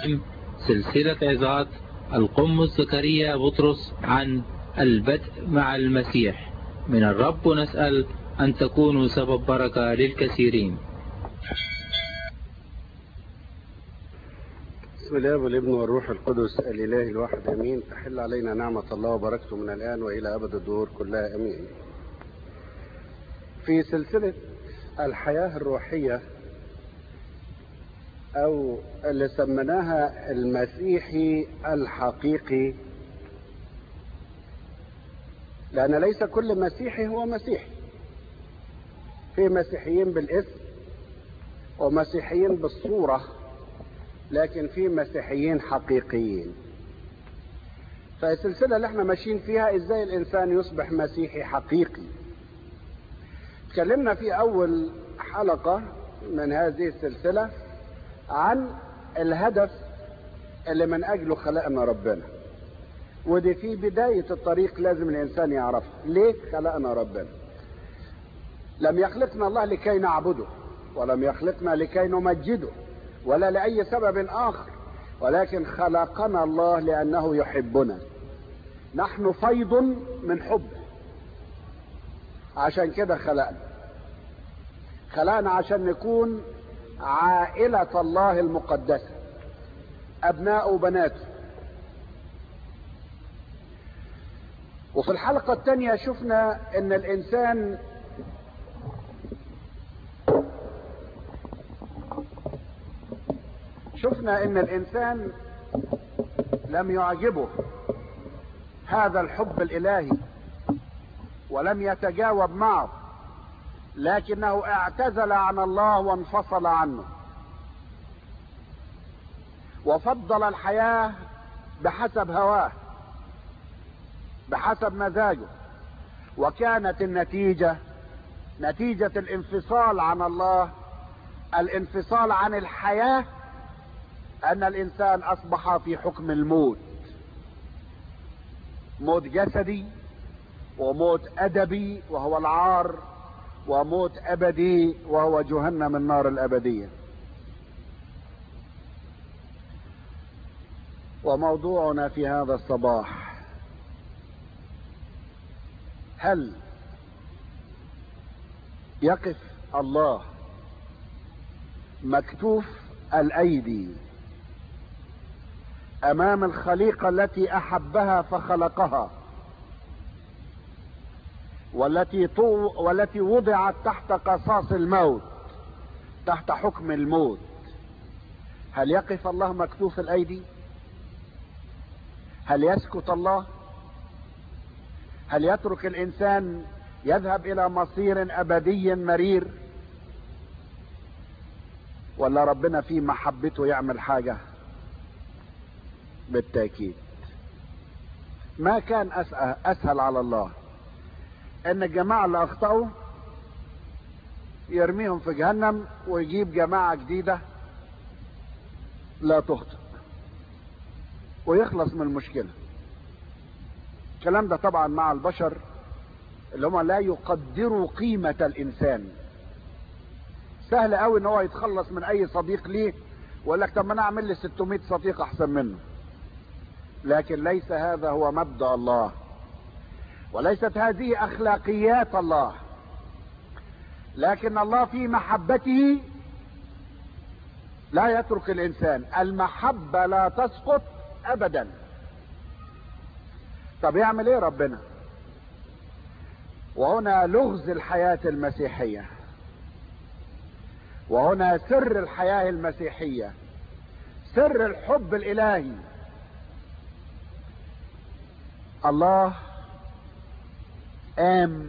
سلسلة عظات القمص زكريا بطرس عن البدء مع المسيح من الرب نسأل أن تكونوا سبب بركة للكثيرين بسم الله والابن والروح القدس الإله الواحد أمين تحل علينا نعمة الله وبركته من الآن وإلى أبد الدهور كلها أمين في سلسلة الحياة الروحية أو اللي سميناها المسيحي الحقيقي لأن ليس كل مسيحي هو مسيحي في مسيحيين بالاسم ومسيحيين بالصورة لكن في مسيحيين حقيقيين فالسلسلة اللي احنا ماشيين فيها ازاي الانسان يصبح مسيحي حقيقي تكلمنا في اول حلقة من هذه السلسلة عن الهدف اللي من اجله خلقنا ربنا ودي في بداية الطريق لازم الانسان يعرفها ليه خلقنا ربنا لم يخلقنا الله لكي نعبده ولم يخلقنا لكي نمجده ولا لأي سبب آخر ولكن خلقنا الله لأنه يحبنا نحن فيض من حبه عشان كده خلقنا خلقنا عشان نكون عائلة الله المقدسة أبناء وبناته وفي الحلقة الثانية شفنا ان الانسان شفنا ان الانسان لم يعجبه هذا الحب الالهي ولم يتجاوب معه لكنه اعتزل عن الله وانفصل عنه وفضل الحياة بحسب هواه بحسب مزاجه وكانت النتيجة نتيجة الانفصال عن الله الانفصال عن الحياة ان الانسان اصبح في حكم الموت موت جسدي وموت ادبي وهو العار وموت ابدي وهو جهنم النار الابدية وموضوعنا في هذا الصباح هل يقف الله مكتوف الايدي امام الخليقة التي احبها فخلقها والتي طو والتي وضعت تحت قصاص الموت تحت حكم الموت هل يقف الله مكتوف الايدي هل يسكت الله هل يترك الانسان يذهب الى مصير ابدي مرير ولا ربنا في محبته يعمل حاجه بالتأكيد ما كان أسهل على الله ان الجماعة اللي اخطأوا يرميهم في جهنم ويجيب جماعة جديدة لا تخطئ ويخلص من المشكلة الكلام ده طبعا مع البشر اللي هم لا يقدروا قيمة الانسان سهل قوي ان هو يتخلص من اي صديق ليه ويقول لك طب ما انا اعمل لي 600 صديق احسن منه لكن ليس هذا هو مبدا الله وليست هذه اخلاقيات الله لكن الله في محبته لا يترك الانسان المحبه لا تسقط ابدا طب يعمل ايه ربنا وهنا لغز الحياه المسيحيه وهنا سر الحياه المسيحيه سر الحب الالهي الله قام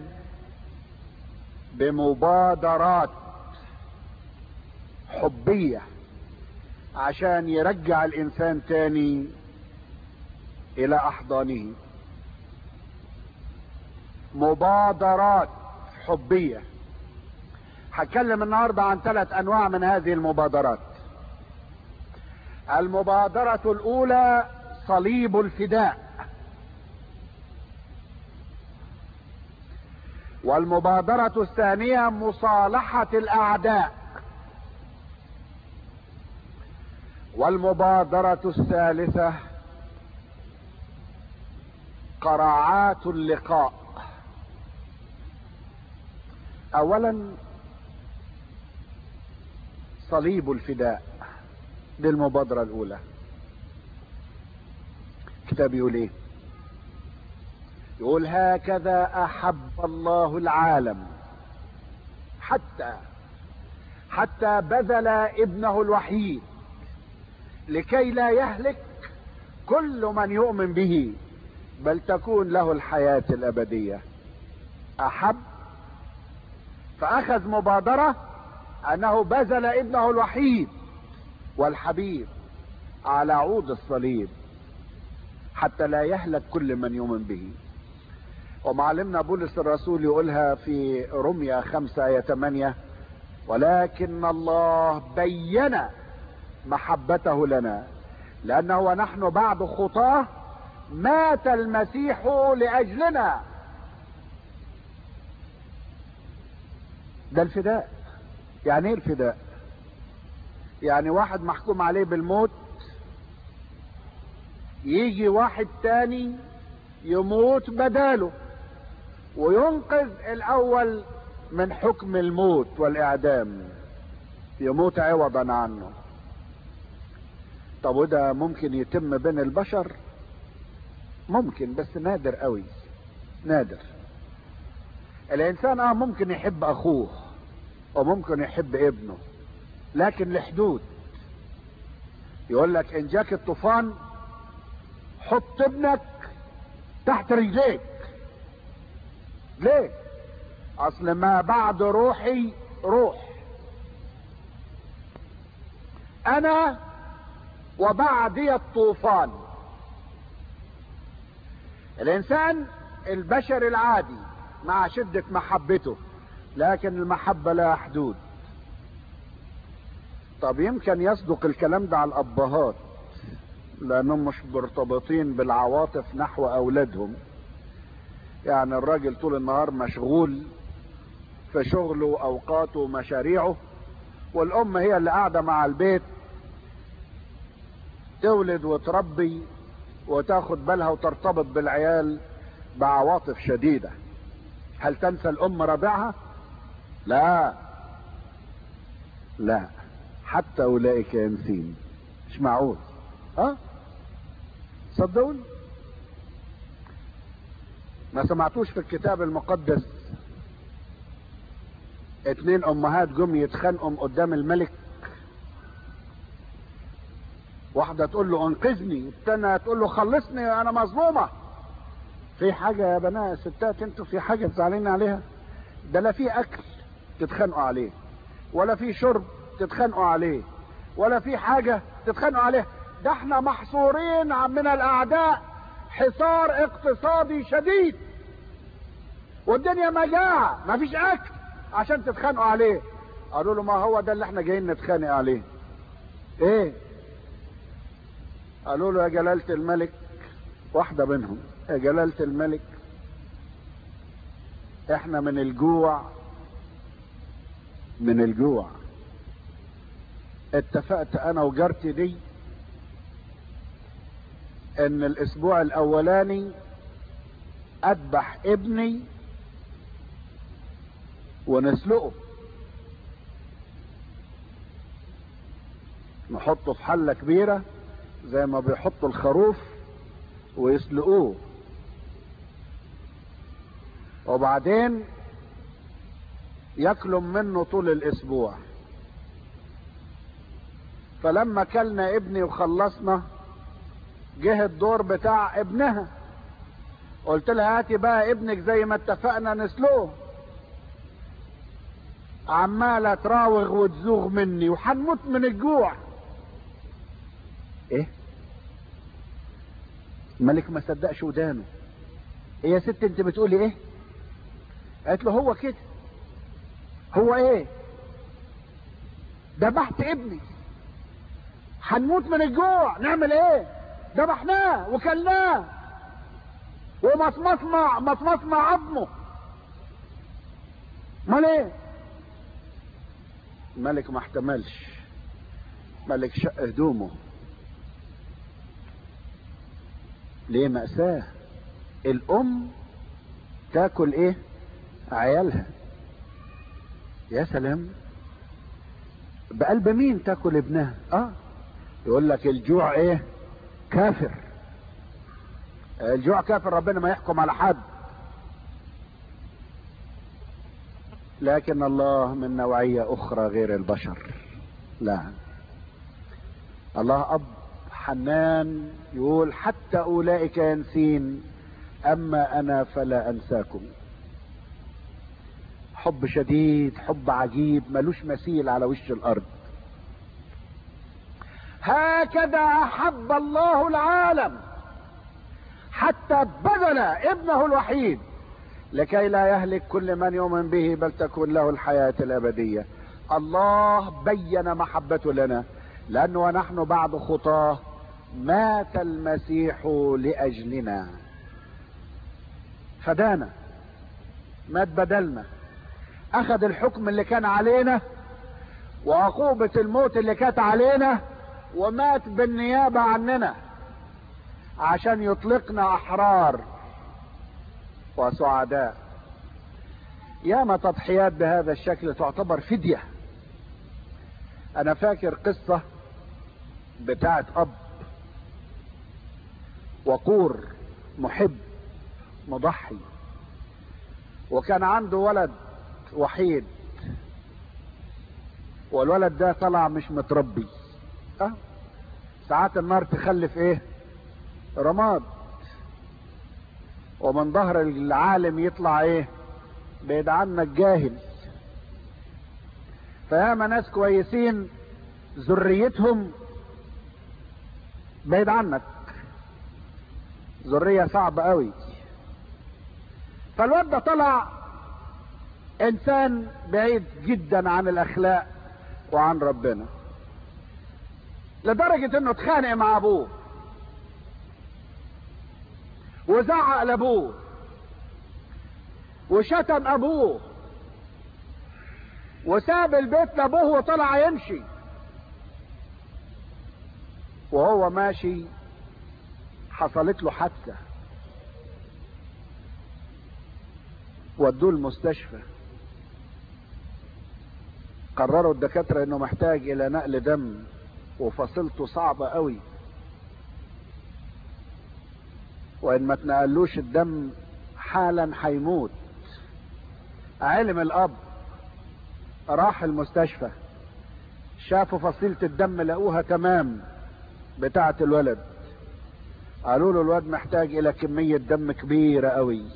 بمبادرات حبية عشان يرجع الانسان تاني الى احضانه مبادرات حبية هتكلم النهاردة عن ثلاث انواع من هذه المبادرات المبادرة الاولى صليب الفداء والمبادرة الثانية مصالحة الأعداء والمبادرة الثالثة قراعات اللقاء اولا صليب الفداء دي المبادرة الاولى كتاب يقول ايه يقول هكذا احب الله العالم حتى حتى بذل ابنه الوحيد لكي لا يهلك كل من يؤمن به بل تكون له الحياة الابدية احب فاخذ مبادرة انه بذل ابنه الوحيد والحبيب على عود الصليب حتى لا يهلك كل من يؤمن به ومعلمنا بولس الرسول يقولها في رمية خمسة آية 8 ولكن الله بين محبته لنا لأنه ونحن بعد خطاه مات المسيح لأجلنا ده الفداء يعني ايه الفداء يعني واحد محكوم عليه بالموت يجي واحد تاني يموت بداله وينقذ الاول من حكم الموت والاعدام يموت عوضا عنه طب وده ممكن يتم بين البشر ممكن بس نادر قوي نادر الانسان اه ممكن يحب اخوه وممكن يحب ابنه لكن لحدود يقول لك ان جاك الطوفان حط ابنك تحت رجليك ليه اصل ما بعد روحي روح انا وبعدي الطوفان الانسان البشر العادي مع شدة محبته لكن المحبة لها حدود طب يمكن يصدق الكلام ده على الابهات لانهم مش مرتبطين بالعواطف نحو اولادهم يعني الراجل طول النهار مشغول في شغله واوقاته ومشاريعه والام هي اللي قاعده مع البيت تولد وتربي وتاخد بالها وترتبط بالعيال بعواطف شديده هل تنسى الام ربعها لا لا حتى اولئك ينسين مش معقول ها صدقوني ما سمعتوش في الكتاب المقدس اتنين امهات جم يتخانقوا قدام الملك واحدة تقول له انقذني التانية تقول له خلصني انا مظلومة في حاجة يا بنات ستات انتوا في حاجة تزعلين عليها ده لا في اكل تتخانقوا عليه ولا في شرب تتخانقوا عليه ولا في حاجة تتخانقوا عليها ده احنا محصورين من الاعداء حصار اقتصادي شديد والدنيا مجاعة مفيش اكل عشان تتخانقوا عليه قالوا له ما هو ده اللي احنا جايين نتخانق عليه ايه قالوا له يا جلالة الملك واحدة منهم يا جلالة الملك احنا من الجوع من الجوع اتفقت انا وجارتي دي ان الاسبوع الاولاني اذبح ابني ونسلقه نحطه في حلة كبيرة زي ما بيحطوا الخروف ويسلقوه وبعدين ياكلوا منه طول الاسبوع فلما كلنا ابني وخلصنا جه الدور بتاع ابنها قلت لها هاتي بقى ابنك زي ما اتفقنا نسلقه عمالة تراوغ وتزوغ مني وحنموت من الجوع ايه الملك ما صدقش ودانه ايه يا ست انت بتقولي ايه قالت له هو كده هو ايه ذبحت ابني هنموت من الجوع نعمل ايه ذبحناه وكلناه ومصمصنا مصمصنا عظمه امال ايه الملك ما احتملش ملك شق هدومه ليه مأساة الأم تاكل ايه عيالها يا سلام بقلب مين تاكل ابنها اه يقول لك الجوع ايه كافر الجوع كافر ربنا ما يحكم على حد لكن الله من نوعية اخرى غير البشر لا الله اب حنان يقول حتى اولئك ينسين اما انا فلا انساكم حب شديد حب عجيب ملوش مثيل على وش الارض هكذا احب الله العالم حتى بذل ابنه الوحيد لكي لا يهلك كل من يؤمن به بل تكون له الحياة الابدية الله بين محبته لنا لانه ونحن بعد خطاه مات المسيح لاجلنا فدانا مات بدلنا اخذ الحكم اللي كان علينا وعقوبة الموت اللي كانت علينا ومات بالنيابة عننا عشان يطلقنا احرار وسعداء ياما تضحيات بهذا الشكل تعتبر فدية انا فاكر قصة بتاعت اب وقور محب مضحي وكان عنده ولد وحيد والولد ده طلع مش متربي اه ساعات النار تخلف ايه رماد ومن ظهر العالم يطلع ايه بعيد عنك جاهل فياما ناس كويسين ذريتهم بعيد عنك ذرية صعبة قوي فالواد ده طلع انسان بعيد جدا عن الاخلاق وعن ربنا لدرجة انه اتخانق مع ابوه وزعق لابوه وشتم ابوه وساب البيت لابوه وطلع يمشي وهو ماشي حصلت له حادثة ودوه المستشفى قرروا الدكاترة انه محتاج الى نقل دم وفصيلته صعبة قوي وان ما تنقلوش الدم حالا هيموت علم الاب راح المستشفى شافوا فصيلة الدم لقوها تمام بتاعة الولد قالوا له الواد محتاج الى كمية دم كبيرة قوي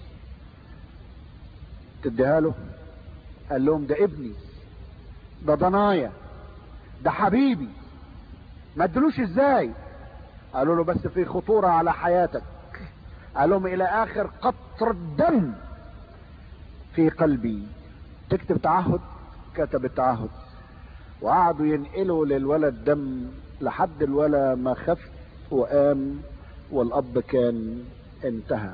تديها له قال لهم ده ابني ده ضنايا ده حبيبي ما ادلوش ازاي قالوا له بس في خطورة على حياتك قال لهم الى اخر قطر الدم في قلبي تكتب تعهد كتب التعهد وقعدوا ينقلوا للولد دم لحد الولد ما خف وقام والاب كان انتهى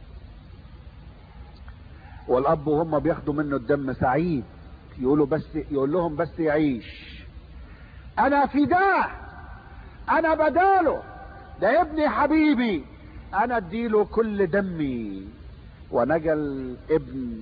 والاب وهم بياخدوا منه الدم سعيد يقولوا بس يقول لهم بس يعيش انا فداه انا بداله ده ابني حبيبي انا اديله كل دمي ونجا الابن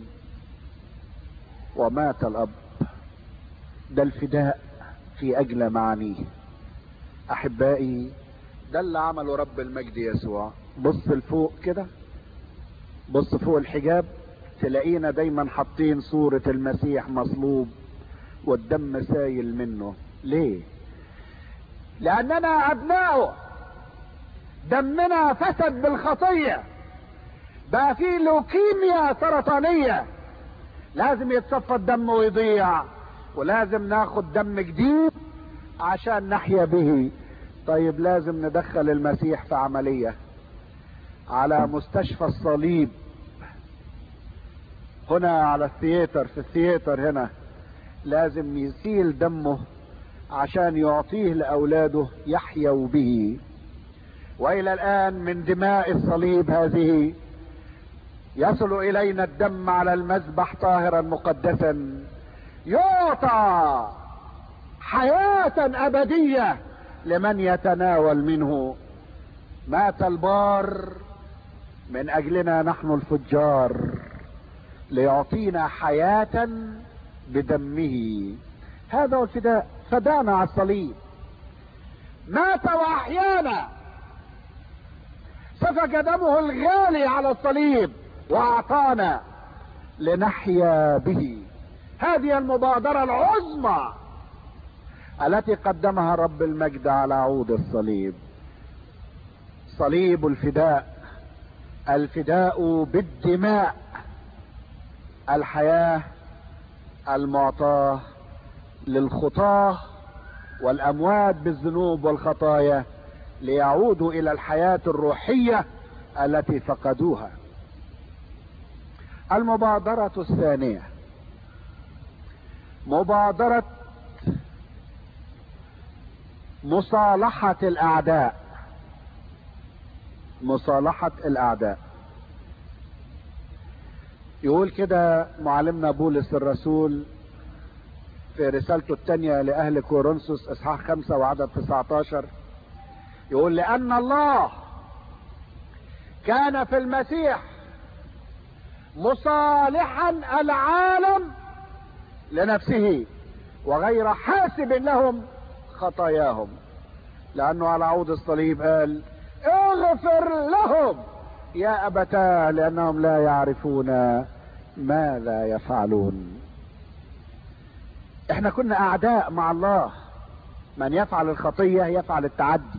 ومات الاب ده الفداء في اجل معانيه احبائي ده اللي عمله رب المجد يسوع بص لفوق كده بص فوق الحجاب تلاقينا دايما حاطين صورة المسيح مصلوب والدم سايل منه ليه لاننا ابنائه دمنا فسد بالخطية بقى في لوكيميا سرطانية لازم يتصفى الدم ويضيع ولازم ناخد دم جديد عشان نحيا به طيب لازم ندخل المسيح في عملية على مستشفى الصليب هنا على الثياتر في الثياتر هنا لازم يسيل دمه عشان يعطيه لاولاده يحيوا به والى الان من دماء الصليب هذه يصل الينا الدم على المذبح طاهرا مقدسا يعطى حياة حياة أبدية لمن يتناول منه مات البار من أجلنا نحن الفجار ليعطينا حياة بدمه هذا هو الفداء فدانا على الصليب مات وأحيانا سفك دمه الغالي على الصليب وأعطانا لنحيا به هذه المبادرة العظمى التي قدمها رب المجد على عود الصليب صليب الفداء الفداء بالدماء الحياة المعطاة للخطاة والأموات بالذنوب والخطايا ليعودوا إلى الحياة الروحية التي فقدوها المبادرة الثانية مبادرة مصالحة الأعداء مصالحة الأعداء يقول كده معلمنا بولس الرسول في رسالته الثانية لأهل كورنثوس إصحاح خمسة وعدد 19 يقول لأن الله كان في المسيح مصالحا العالم لنفسه وغير حاسب لهم خطاياهم لأنه على عود الصليب قال اغفر لهم يا أبتاه لأنهم لا يعرفون ماذا يفعلون احنا كنا أعداء مع الله من يفعل الخطية يفعل التعدي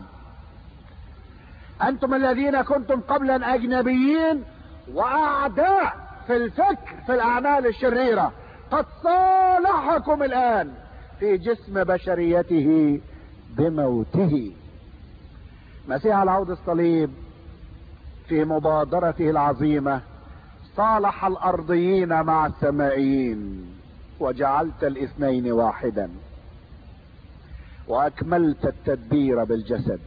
أنتم الذين كنتم قبلا أجنبيين وأعداء في الفكر في الأعمال الشريرة قد صالحكم الآن في جسم بشريته بموته مسيح على عود الصليب في مبادرته العظيمة صالح الأرضيين مع السمائيين وجعلت الاثنين واحدا وأكملت التدبير بالجسد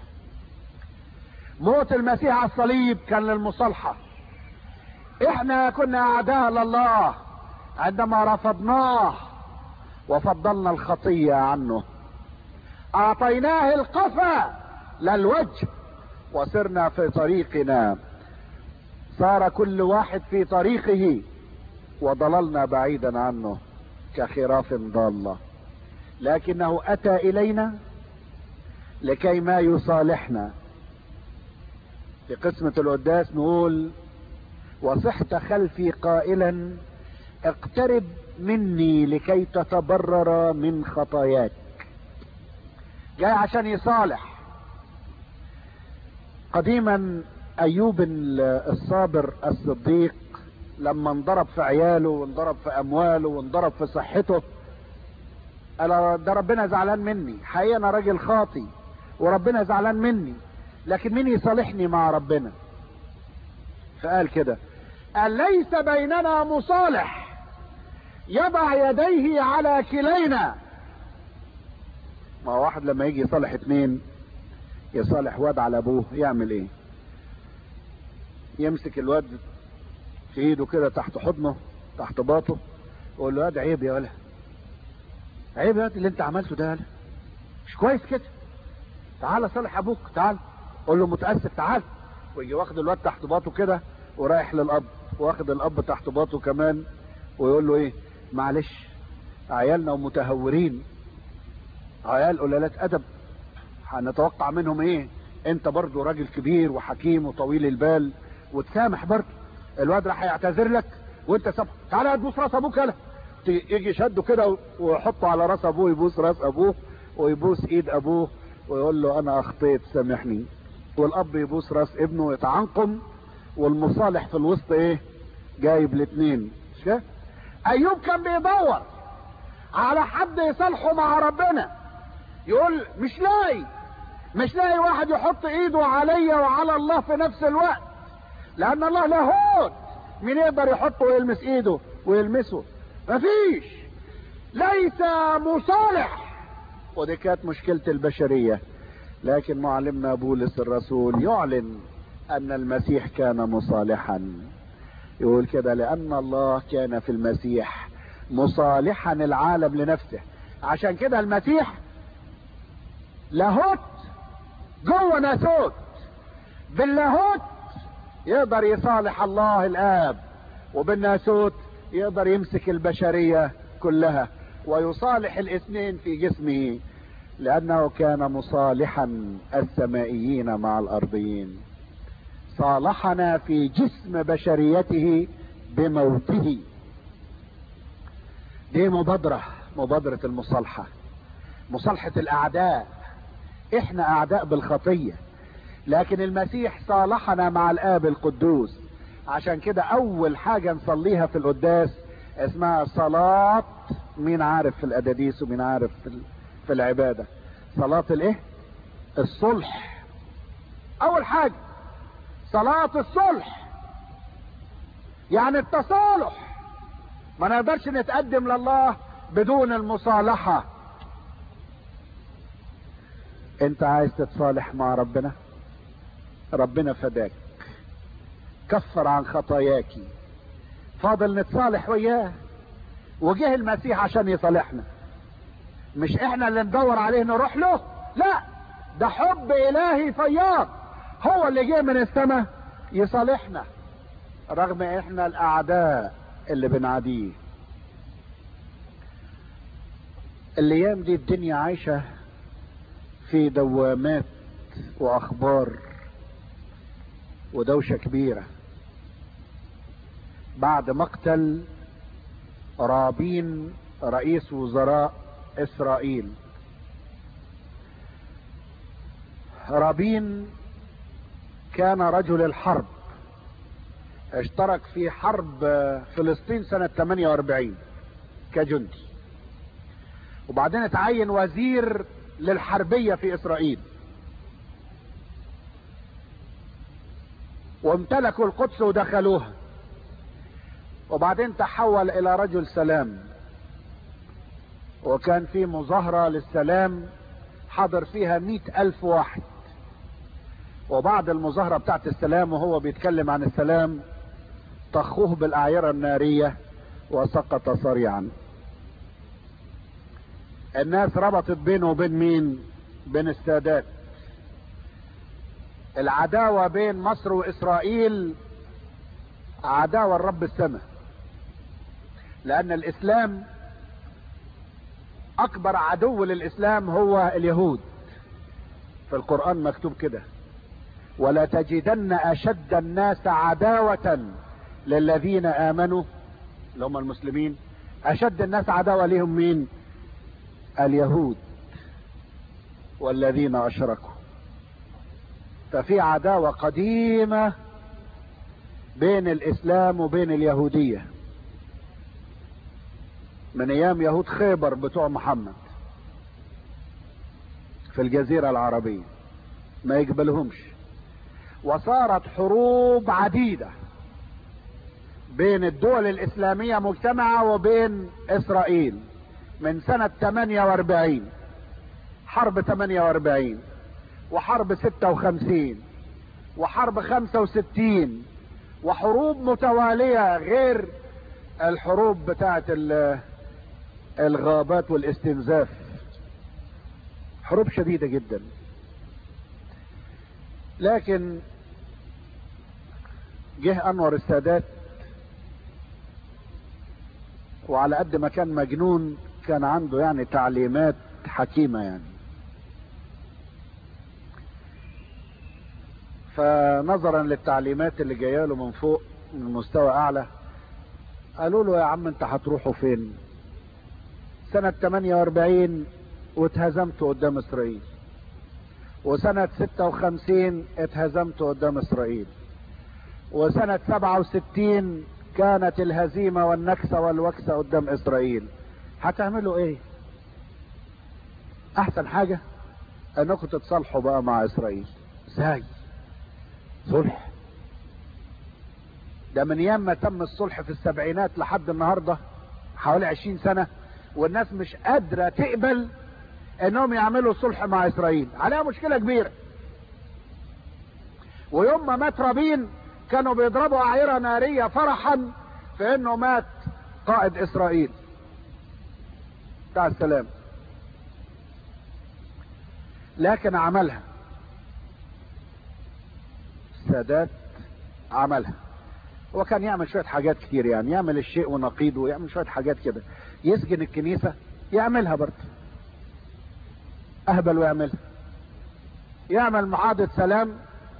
موت المسيح على الصليب كان للمصالحة احنا كنا اعداء لله عندما رفضناه وفضلنا الخطية عنه اعطيناه القفا للوجه وسرنا في طريقنا صار كل واحد في طريقه وضللنا بعيدا عنه كخراف ضالة لكنه اتى الينا لكي ما يصالحنا في قسمة القداس نقول وصحت خلفي قائلا اقترب مني لكي تتبرر من خطاياك جاي عشان يصالح قديما ايوب الصابر الصديق لما انضرب في عياله وانضرب في امواله وانضرب في صحته قال ده ربنا زعلان مني حقيقة انا راجل خاطي وربنا زعلان مني لكن مين يصالحني مع ربنا فقال كده قال ليس بيننا مصالح يضع يديه على كلينا ما واحد لما يجي يصالح اتنين يصالح واد على ابوه يعمل ايه يمسك الواد في ايده كده تحت حضنه تحت باطه يقول له ده عيب يا ولا عيب يا اللي انت عملته ده يا مش كويس كده تعال صالح ابوك تعال قول له متاسف تعال ويجي واخد الواد تحت باطه كده ورايح للاب واخد الاب تحت باطه كمان ويقول له ايه معلش عيالنا ومتهورين عيال قلالات ادب هنتوقع منهم ايه انت برضو راجل كبير وحكيم وطويل البال وتسامح برضو الواد راح يعتذر لك وانت سامح تعالى تبوس راس ابوك يلا يجي شده كده ويحطه على راس ابوه يبوس راس ابوه ويبوس ايد ابوه ويقول له انا اخطيت سامحني والاب يبوس راس ابنه ويتعنقم والمصالح في الوسط ايه جايب الاثنين مش كده ايوب كان بيدور على حد يصالحه مع ربنا يقول مش لاقي مش لاقي واحد يحط ايده عليا وعلى الله في نفس الوقت لان الله لاهوت مين يقدر يحطه ويلمس ايده ويلمسه مفيش ليس مصالح ودي كانت مشكلة البشرية لكن معلمنا بولس الرسول يعلن ان المسيح كان مصالحا يقول كده لان الله كان في المسيح مصالحا العالم لنفسه عشان كده المسيح لاهوت جوه ناسوت باللاهوت يقدر يصالح الله الاب وبالناسوت يقدر يمسك البشرية كلها ويصالح الاثنين في جسمه لانه كان مصالحا السمائيين مع الارضيين صالحنا في جسم بشريته بموته دي مبادرة مبادرة المصالحة مصالحة الاعداء احنا اعداء بالخطية لكن المسيح صالحنا مع الاب القدوس عشان كده اول حاجة نصليها في القداس اسمها صلاة مين عارف في الاداديس ومين عارف في, في العبادة صلاة الايه الصلح اول حاجة صلاة الصلح يعني التصالح ما نقدرش نتقدم لله بدون المصالحة انت عايز تتصالح مع ربنا ربنا فداك كفر عن خطاياك فاضل نتصالح وياه وجه المسيح عشان يصالحنا مش احنا اللي ندور عليه نروح له لا ده حب الهي فياض هو اللي جه من السماء يصالحنا رغم احنا الاعداء اللي بنعاديه الايام دي الدنيا عايشه في دوامات واخبار ودوشه كبيره بعد مقتل رابين رئيس وزراء اسرائيل رابين كان رجل الحرب اشترك في حرب فلسطين سنة 48 كجندي وبعدين اتعين وزير للحربية في اسرائيل وامتلكوا القدس ودخلوها وبعدين تحول الى رجل سلام وكان في مظاهرة للسلام حضر فيها مئة الف واحد وبعد المظاهرة بتاعت السلام وهو بيتكلم عن السلام طخوه بالاعيرة النارية وسقط صريعا الناس ربطت بينه وبين مين بين السادات العداوة بين مصر واسرائيل عداوة الرب السماء لان الاسلام اكبر عدو للاسلام هو اليهود في القرآن مكتوب كده ولا تجدن اشد الناس عداوة للذين امنوا اللي هم المسلمين اشد الناس عداوة ليهم مين اليهود والذين اشركوا ففي عداوة قديمة بين الاسلام وبين اليهودية من ايام يهود خيبر بتوع محمد في الجزيرة العربية ما يقبلهمش وصارت حروب عديدة بين الدول الاسلامية مجتمعة وبين اسرائيل من سنة 48 حرب 48 وحرب 56 وحرب 65 وحروب متوالية غير الحروب بتاعت الغابات والاستنزاف حروب شديدة جدا لكن جه انور السادات وعلى قد ما كان مجنون كان عنده يعني تعليمات حكيمة يعني فنظرا للتعليمات اللي جايه له من فوق من مستوى اعلى قالوا له يا عم انت هتروحوا فين سنة 48 واتهزمتوا قدام اسرائيل وسنة 56 اتهزمتوا قدام اسرائيل وسنة 67 كانت الهزيمة والنكسة والوكسة قدام اسرائيل هتعملوا ايه احسن حاجة انكم تتصالحوا بقى مع اسرائيل ازاي صلح ده من ايام ما تم الصلح في السبعينات لحد النهارده حوالي عشرين سنة والناس مش قادرة تقبل انهم يعملوا صلح مع اسرائيل عليها مشكلة كبيرة ويوم ما مات رابين كانوا بيضربوا اعيرة نارية فرحا في انه مات قائد اسرائيل بتاع السلام لكن عملها السادات عملها هو كان يعمل شوية حاجات كتير يعني يعمل الشيء ونقيضه ويعمل شوية حاجات كده يسجن الكنيسة يعملها برضه اهبل ويعملها يعمل معاهدة سلام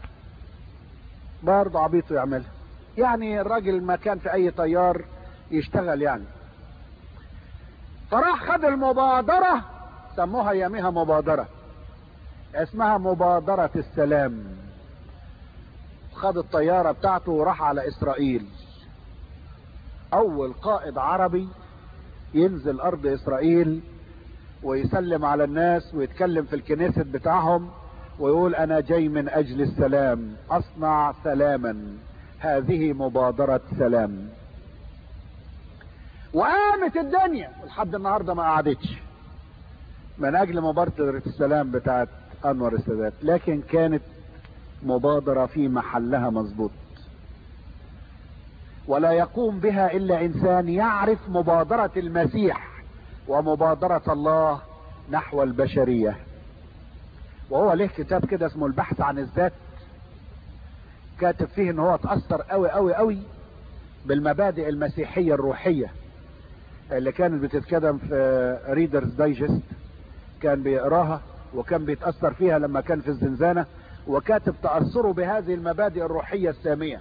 برضه عبيط ويعملها يعني الراجل ما كان في اي طيار يشتغل يعني فراح خد المبادرة سموها ياميها مبادرة اسمها مبادرة السلام خد الطيارة بتاعته وراح على اسرائيل اول قائد عربي ينزل ارض اسرائيل ويسلم على الناس ويتكلم في الكنيست بتاعهم ويقول انا جاي من اجل السلام اصنع سلاما هذه مبادرة سلام وقامت الدنيا لحد النهارده ما قعدتش من اجل مبادرة السلام بتاعت انور السادات لكن كانت مبادرة في محلها مظبوط ولا يقوم بها الا انسان يعرف مبادرة المسيح ومبادرة الله نحو البشرية وهو له كتاب كده اسمه البحث عن الذات كاتب فيه ان هو اتأثر قوي قوي قوي بالمبادئ المسيحية الروحية اللي كانت بتتكلم في ريدرز دايجست كان بيقراها وكان بيتأثر فيها لما كان في الزنزانة وكاتب تأثره بهذه المبادئ الروحية السامية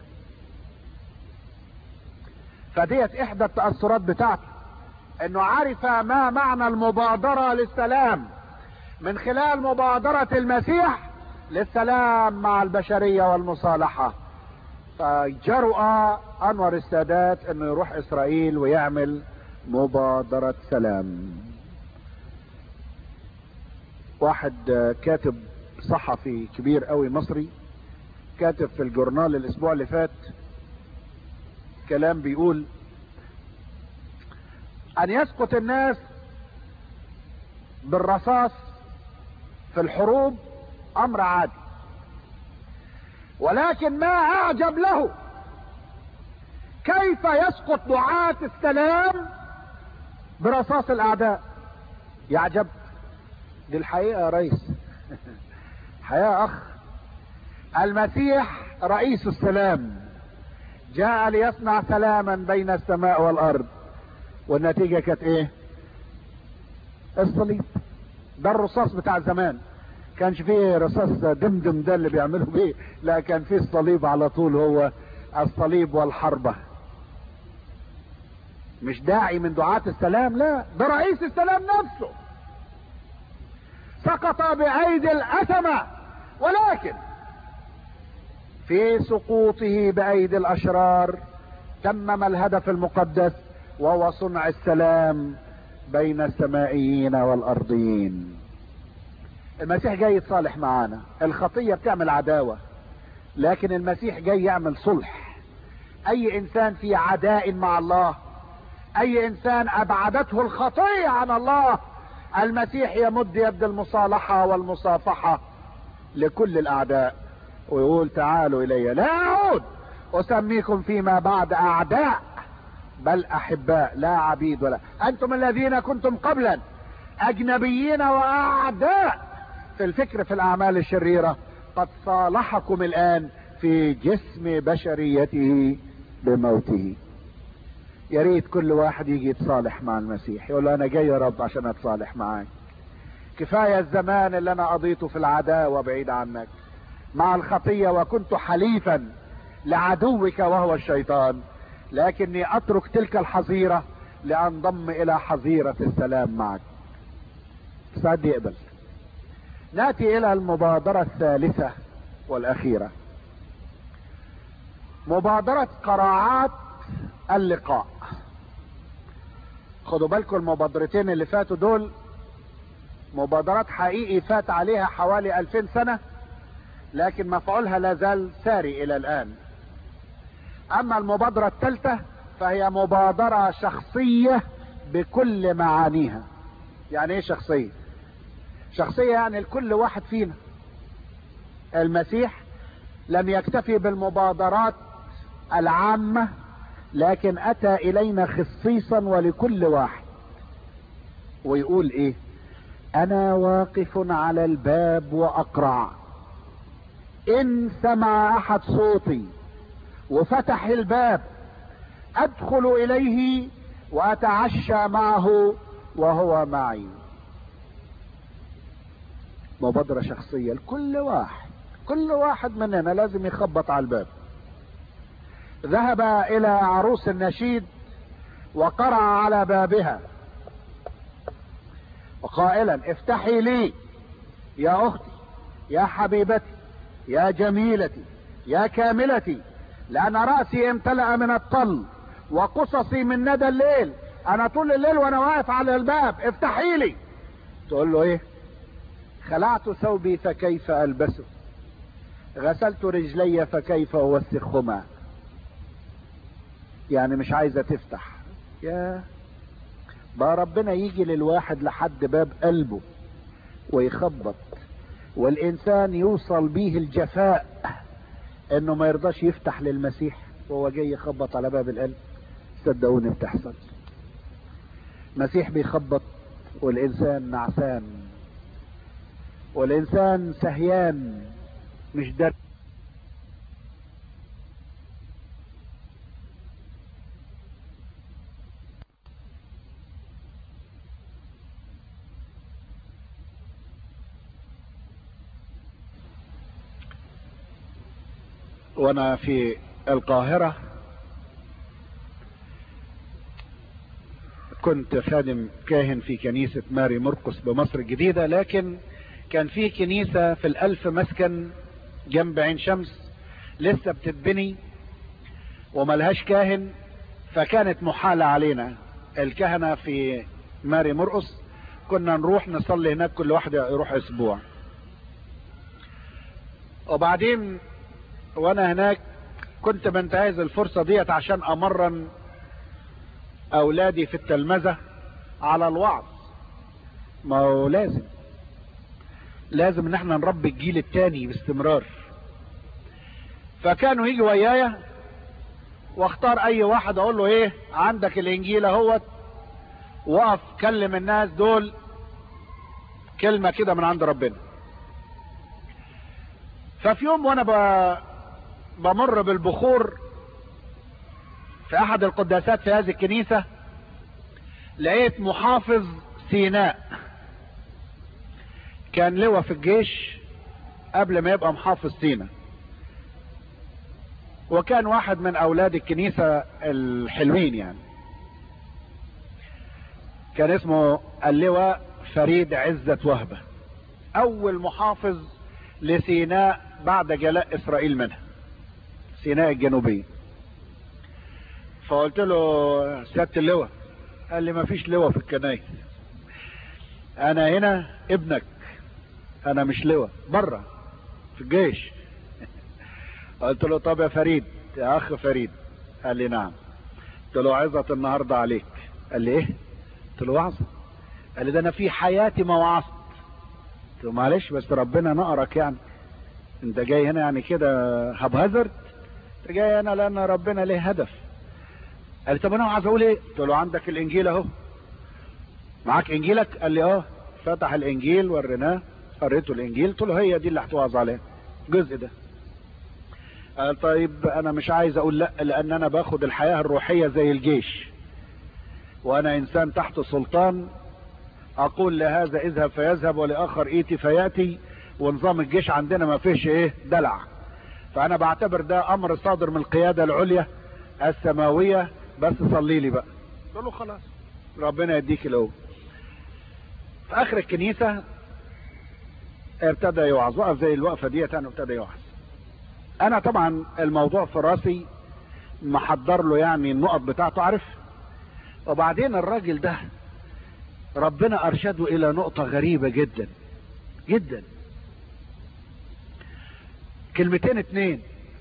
فديت احدى التأثرات بتاعته انه عرف ما معنى المبادرة للسلام من خلال مبادرة المسيح للسلام مع البشرية والمصالحة فجرؤ انور السادات انه يروح اسرائيل ويعمل مبادرة سلام واحد كاتب صحفي كبير قوي مصري كاتب في الجورنال الاسبوع اللي فات كلام بيقول ان يسقط الناس بالرصاص في الحروب امر عادي ولكن ما اعجب له كيف يسقط دعاة السلام برصاص الاعداء يعجب دي الحقيقة يا ريس حياة اخ المسيح رئيس السلام جاء ليصنع سلاما بين السماء والارض والنتيجة كانت ايه الصليب ده الرصاص بتاع زمان كانش فيه رصاص دمدم ده اللي بيعملوا بيه لا كان فيه الصليب على طول هو الصليب والحربة مش داعي من دعاة السلام لا ده رئيس السلام نفسه سقط بأيدي الأثمة ولكن في سقوطه بأيدي الأشرار تمم الهدف المقدس وهو صنع السلام بين السمائيين والأرضيين المسيح جاي يتصالح معانا الخطية بتعمل عداوة لكن المسيح جاي يعمل صلح أي إنسان في عداء مع الله أي إنسان أبعدته الخطية عن الله المسيح يمد يد المصالحة والمصافحة لكل الأعداء ويقول تعالوا إلي لا أعود أسميكم فيما بعد أعداء بل أحباء لا عبيد ولا أنتم الذين كنتم قبلا أجنبيين وأعداء في الفكر في الأعمال الشريرة قد صالحكم الآن في جسم بشريته بموته يا ريت كل واحد يجي يتصالح مع المسيح يقول له انا جاي يا رب عشان اتصالح معاك كفاية الزمان اللي انا قضيته في العداوة بعيد عنك مع الخطية وكنت حليفا لعدوك وهو الشيطان لكني اترك تلك الحظيرة لانضم الى حظيرة السلام معك سعد يقبل ناتي الى المبادرة الثالثة والاخيرة مبادرة قراعات اللقاء خدوا بالكم المبادرتين اللي فاتوا دول مبادرات حقيقي فات عليها حوالي ألفين سنة لكن مفعولها لا زال ساري إلى الآن أما المبادرة الثالثة فهي مبادرة شخصية بكل معانيها يعني ايه شخصية شخصية يعني لكل واحد فينا المسيح لم يكتفي بالمبادرات العامة لكن اتى الينا خصيصا ولكل واحد ويقول ايه انا واقف على الباب واقرع ان سمع احد صوتي وفتح الباب ادخل اليه واتعشى معه وهو معي مبادرة شخصية لكل واحد كل واحد مننا لازم يخبط على الباب ذهب الى عروس النشيد وقرع على بابها وقائلا افتحي لي يا اختي يا حبيبتي يا جميلتي يا كاملتي لان رأسي امتلأ من الطل وقصصي من ندى الليل انا طول الليل وانا واقف على الباب افتحي لي تقول له ايه خلعت ثوبي فكيف البسه غسلت رجلي فكيف اوسخهما يعني مش عايزه تفتح يا بقى ربنا يجي للواحد لحد باب قلبه ويخبط والانسان يوصل بيه الجفاء انه ما يرضاش يفتح للمسيح وهو جاي يخبط على باب القلب صدقوني بتحصل مسيح بيخبط والانسان نعسان والانسان سهيان مش در وانا في القاهرة كنت خادم كاهن في كنيسة ماري مرقس بمصر الجديدة لكن كان في كنيسة في الألف مسكن جنب عين شمس لسه بتتبني وملهاش كاهن فكانت محالة علينا الكهنة في ماري مرقس كنا نروح نصلي هناك كل واحد يروح اسبوع وبعدين وانا هناك كنت بنتهز الفرصة ديت عشان امرن اولادي في التلمذة على الوعظ ما هو لازم لازم ان احنا نربي الجيل التاني باستمرار فكانوا يجي ويايا واختار اي واحد اقول له ايه عندك الانجيل اهوت وقف كلم الناس دول كلمة كده من عند ربنا ففي يوم وانا ب... بمر بالبخور في احد القداسات في هذه الكنيسة لقيت محافظ سيناء كان لواء في الجيش قبل ما يبقى محافظ سينا وكان واحد من اولاد الكنيسة الحلوين يعني كان اسمه اللواء فريد عزة وهبة اول محافظ لسيناء بعد جلاء اسرائيل منها سيناء الجنوبية فقلت له سيادة اللواء قال لي ما فيش لواء في الكنايس انا هنا ابنك انا مش لواء بره في الجيش قلت له طب يا فريد يا اخ فريد قال لي نعم قلت له عظت النهاردة عليك قال لي ايه قلت له وعظة قال لي ده انا في حياتي ما وعظت قلت له معلش بس ربنا نقرك يعني انت جاي هنا يعني كده هبهزرت انت جاي هنا لان ربنا ليه هدف قال لي طب انا عايز اقول ايه قلت له عندك الانجيل اهو معاك انجيلك قال لي اه فتح الانجيل وريناه قريته الانجيل قلت له هي دي اللي هتوعظ عليها الجزء ده قال طيب انا مش عايز اقول لا لان انا باخد الحياة الروحية زي الجيش وانا انسان تحت سلطان اقول لهذا اذهب فيذهب ولاخر ايتي فياتي ونظام الجيش عندنا ما فيش ايه دلع فانا بعتبر ده امر صادر من القيادة العليا السماوية بس صلي لي بقى قلت له خلاص ربنا يديك الاول في اخر الكنيسة ابتدى يوعظ وقف زي الوقفة ديت انا ابتدى يوعظ انا طبعا الموضوع في راسي محضر له يعني النقط بتاعته عارف وبعدين الراجل ده ربنا ارشده الى نقطة غريبة جدا جدا كلمتين اتنين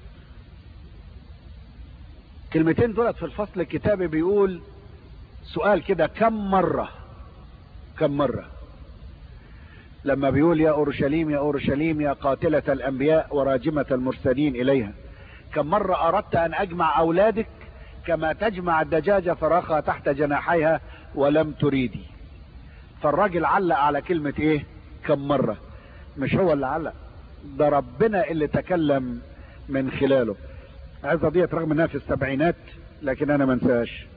كلمتين دولت في الفصل الكتابي بيقول سؤال كده كم مرة كم مرة لما بيقول يا اورشليم يا اورشليم يا قاتلة الانبياء وراجمة المرسلين اليها كم مرة اردت ان اجمع اولادك كما تجمع الدجاجة فراخها تحت جناحيها ولم تريدي فالراجل علق على كلمة ايه كم مرة مش هو اللي علق ده ربنا اللي تكلم من خلاله عايز ديت رغم انها في السبعينات لكن انا منساش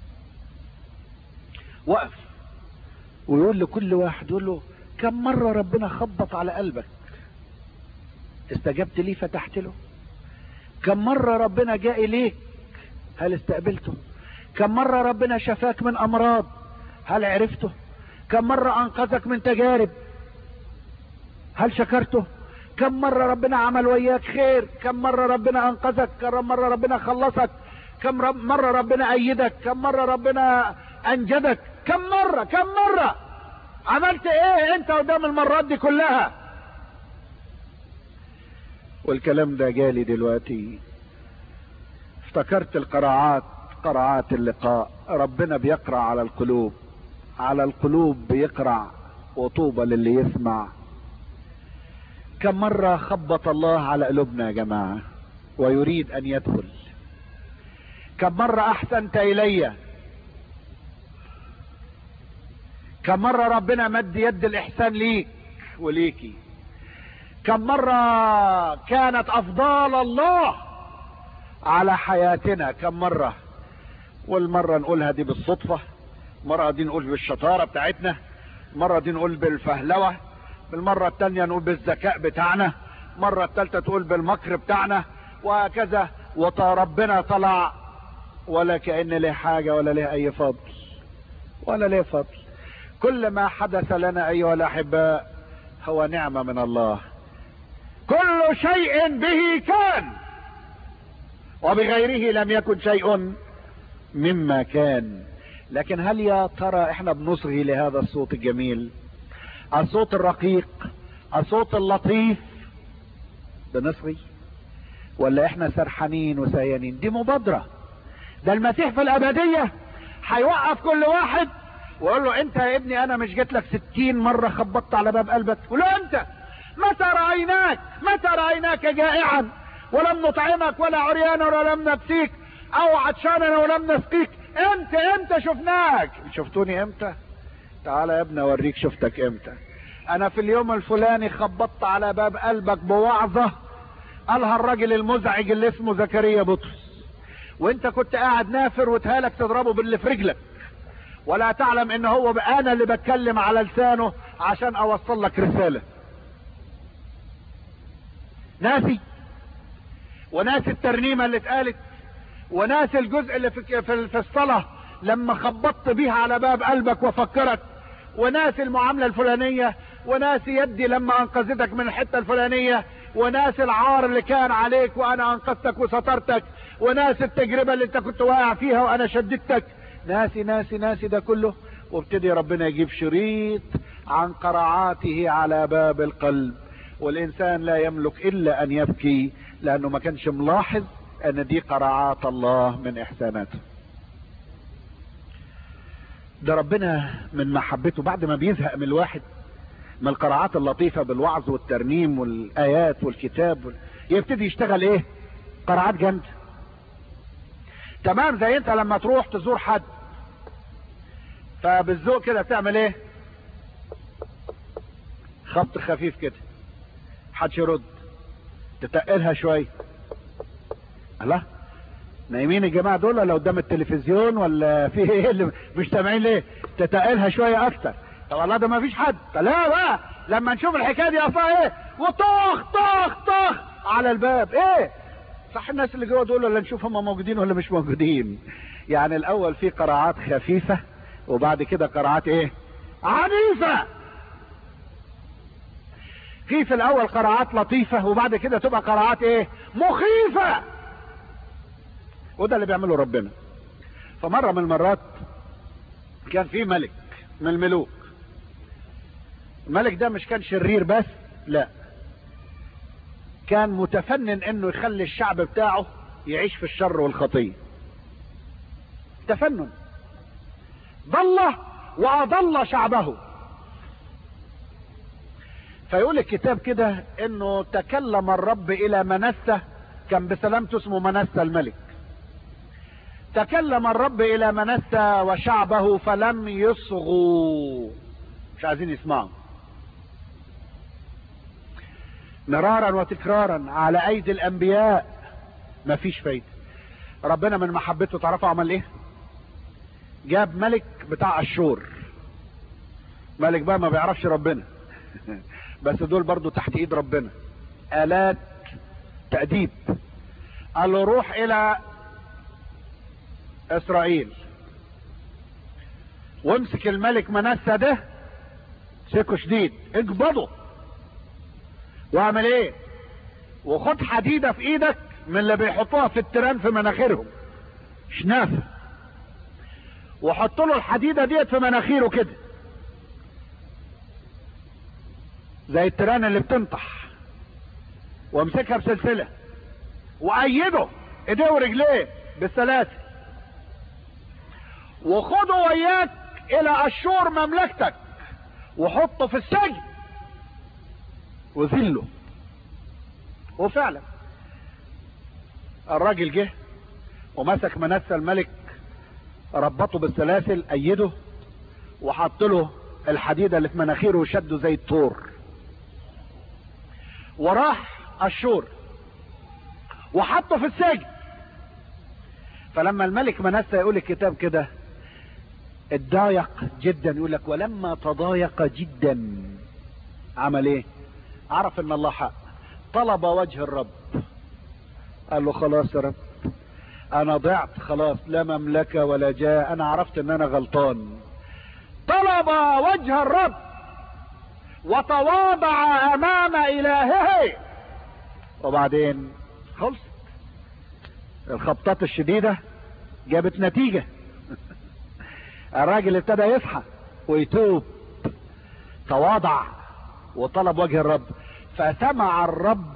وقف ويقول لكل واحد يقول له كم مرة ربنا خبط على قلبك استجبت ليه فتحت له كم مرة ربنا جاء إليك هل استقبلته كم مرة ربنا شفاك من أمراض هل عرفته كم مرة أنقذك من تجارب هل شكرته كم مرة ربنا عمل وياك خير كم مرة ربنا أنقذك كم مرة ربنا خلصك كم رب مرة ربنا أيدك كم مرة ربنا أنجدك كم مرة كم مرة عملت ايه انت قدام المرات دي كلها والكلام ده جالي دلوقتي افتكرت القراعات قراعات اللقاء ربنا بيقرع على القلوب على القلوب بيقرع وطوبى للي يسمع كم مرة خبط الله على قلوبنا يا جماعة ويريد ان يدخل كم مرة احسنت الي كم مرة ربنا مد يد الإحسان ليك وليكي كم مرة كانت أفضال الله على حياتنا كم مرة والمرة نقولها دي بالصدفة مرة دي نقول بالشطارة بتاعتنا مرة دي نقول بالفهلوة بالمرة التانية نقول بالذكاء بتاعنا مرة التالتة تقول بالمكر بتاعنا وهكذا ربنا طلع ولا كأن له حاجة ولا له أي فضل ولا له فضل كل ما حدث لنا ايها الاحباء هو نعمه من الله كل شيء به كان وبغيره لم يكن شيء مما كان لكن هل يا ترى احنا بنصغي لهذا الصوت الجميل الصوت الرقيق الصوت اللطيف بنصغي ولا احنا سرحانين وسيانين دي مبادره ده المسيح في الابديه هيوقف كل واحد وقال له انت يا ابني انا مش جيت لك ستين مرة خبطت على باب قلبك قول له انت متى رأيناك متى رأيناك جائعا ولم نطعمك ولا عريانا ولم نبسيك او عطشانا ولم نسقيك امتى امتى شفناك شفتوني امتى تعالى يا ابني اوريك شفتك امتى انا في اليوم الفلاني خبطت على باب قلبك بوعظة قالها الراجل المزعج اللي اسمه زكريا بطرس وانت كنت قاعد نافر وتهالك تضربه باللي في رجلك ولا تعلم ان هو انا اللي بتكلم على لسانه عشان اوصل لك رسالة ناسي وناسي الترنيمة اللي اتقالت وناسي الجزء اللي في, في الصلاة لما خبطت بيها على باب قلبك وفكرك وناسي المعاملة الفلانية وناسي يدي لما انقذتك من الحتة الفلانية وناسي العار اللي كان عليك وانا انقذتك وسترتك وناسي التجربة اللي انت كنت واقع فيها وانا شددتك ناسي ناسي ناسي ده كله وابتدي ربنا يجيب شريط عن قرعاته على باب القلب والانسان لا يملك الا ان يبكي لانه ما كانش ملاحظ ان دي قرعات الله من احساناته ده ربنا من محبته بعد ما بيزهق من الواحد من القرعات اللطيفة بالوعظ والترنيم والآيات والكتاب وال... يبتدي يشتغل ايه قرعات جامدة تمام زي انت لما تروح تزور حد فبالذوق كده تعمل ايه خبط خفيف كده محدش يرد تتقلها شوية الله نايمين الجماعة دول ولا قدام التلفزيون ولا في ايه اللي مش سامعين ليه تتقلها شوية اكتر طب والله ده ما فيش حد لا بقى لما نشوف الحكاية دي اصلا ايه وطخ طخ طخ على الباب ايه صح الناس اللي جوه دول ولا نشوف هم موجودين ولا مش موجودين يعني الاول في قراعات خفيفة وبعد كده قراعات ايه عنيفة في في الاول قراعات لطيفة وبعد كده تبقى قراعات ايه مخيفة وده اللي بيعمله ربنا فمرة من المرات كان في ملك من الملوك الملك ده مش كان شرير بس لا كان متفنن انه يخلي الشعب بتاعه يعيش في الشر والخطية تفنن ضل واضل شعبه فيقول الكتاب كده انه تكلم الرب الى منسة كان بسلامته اسمه منسة الملك تكلم الرب الى منسة وشعبه فلم يصغوا مش عايزين يسمعوا مرارا وتكرارا على ايدي الانبياء مفيش فايده ربنا من محبته تعرفوا عمل ايه جاب ملك بتاع اشور ملك بقى ما بيعرفش ربنا بس دول برضو تحت ايد ربنا الات تأديب قال له روح الى اسرائيل وامسك الملك منسى ده سيكو شديد اقبضه واعمل ايه وخد حديدة في ايدك من اللي بيحطوها في التيران في مناخيرهم شنافة وحط له الحديدة ديت في مناخيره كده زي التيران اللي بتنطح وامسكها بسلسلة وايده ايديه ورجليه بالسلاسل وخده وياك الى اشور مملكتك وحطه في السجن وذله وفعلا الراجل جه ومسك منسى الملك ربطه بالسلاسل ايده وحط له الحديده اللي في مناخيره وشده زي الطور وراح اشور وحطه في السجن فلما الملك منسى يقول الكتاب كده اتضايق جدا يقول لك ولما تضايق جدا عمل ايه عرف ان الله حق طلب وجه الرب قال له خلاص يا رب انا ضعت خلاص لا مملكة ولا جاء انا عرفت ان انا غلطان طلب وجه الرب وتواضع امام الهه وبعدين خلصت الخبطات الشديدة جابت نتيجة الراجل ابتدى يصحى ويتوب تواضع وطلب وجه الرب فسمع الرب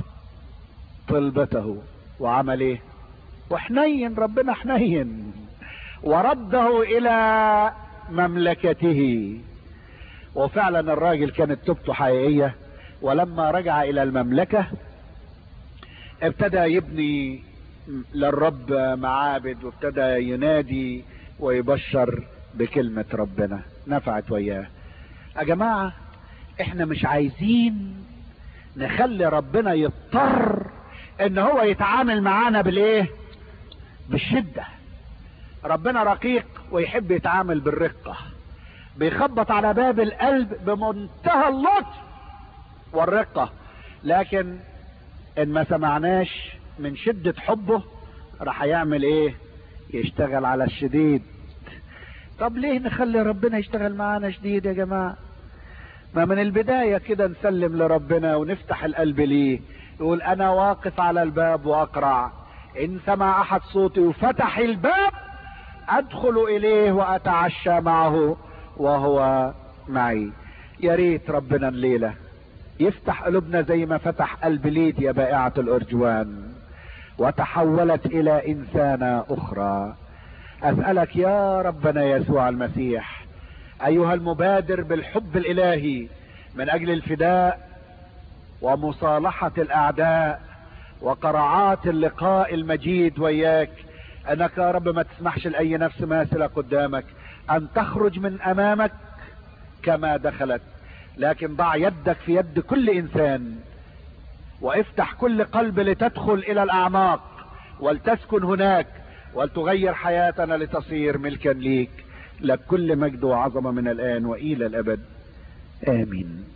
طلبته وعمل ايه وحنين ربنا حنين ورده الى مملكته وفعلا الراجل كانت توبته حقيقية ولما رجع الى المملكة ابتدى يبني للرب معابد وابتدى ينادي ويبشر بكلمة ربنا نفعت وياه يا جماعة احنا مش عايزين نخلي ربنا يضطر ان هو يتعامل معانا بالايه بالشدة ربنا رقيق ويحب يتعامل بالرقة بيخبط على باب القلب بمنتهى اللطف والرقة لكن ان ما سمعناش من شدة حبه راح يعمل ايه يشتغل على الشديد طب ليه نخلي ربنا يشتغل معانا شديد يا جماعة ما من البداية كده نسلم لربنا ونفتح القلب ليه يقول انا واقف على الباب واقرع ان سمع احد صوتي وفتح الباب ادخل اليه واتعشى معه وهو معي يا ريت ربنا الليلة يفتح قلوبنا زي ما فتح قلب ليد يا بائعة الارجوان وتحولت الى انسانة اخرى اسألك يا ربنا يسوع المسيح ايها المبادر بالحب الالهي من اجل الفداء ومصالحة الاعداء وقرعات اللقاء المجيد وياك انك يا رب ما تسمحش لاي نفس ماثلة قدامك ان تخرج من امامك كما دخلت لكن ضع يدك في يد كل انسان وافتح كل قلب لتدخل الى الاعماق ولتسكن هناك ولتغير حياتنا لتصير ملكا ليك لك كل مجد وعظمة من الان والى الابد امين